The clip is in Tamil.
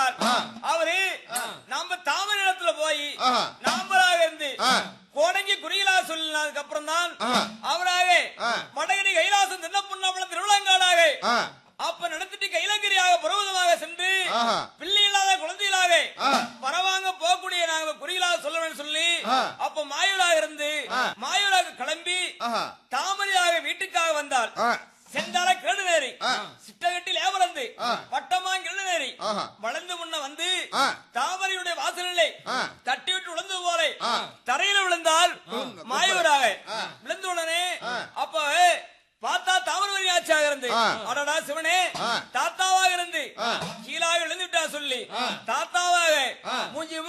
வந்தார் அவரு நாம தாமரை இடத்துல போய் ஆஹா. நாமளாக இருந்து ஆ. கோடங்கி குறிகளா சொல்லினதுக்கு அப்புறம் தான் ஆஹா. அவராக ஆ. மடகிரி கைலாசம் தின்னப்புண்ணாமலம் திருவிழாங்காடாக ஆ. அப்ப நடத்திட்டு கைலங்கிரியாக பருவதமாக சென்று ஆஹா. பிள்ளை இல்லாத குழந்தைகளாக ஆ. பரவாங்க போகக்கூடிய நாங்க குறிகளாக சொல்லணும்னு சொல்லி ஆ. அப்ப மாயூராக இருந்து ஆ. மாயூராக கிளம்பி ஆஹா. தாமரையாக வீட்டுக்காக வந்தார் ஆ. சென்றால கேடுநேரி ஆ. சிட்டகட்டில் ஏவலந்து ஆ. பட்டமா கிழநேரி ஆஹா. வளர்ந்து முன்ன வந்து ஆ. தாமரையுடைய வாசலிலே ஆ. தட்டி விட்டு விழுந்து போலே ஆ. தரையில விழுந்தால் மாயூராக ஆ. விழுந்த உடனே ஆ. அப்ப பார்த்தா தாமரவரி ஆட்சியாக இருந்து ஆ. அடடா சிவனே ஆ. தாத்தாவாக இருந்து ஆ. கீழாக விழுந்து விட்டா சொல்லி ஆ. தாத்தாவாக ஆ. மூஞ்சி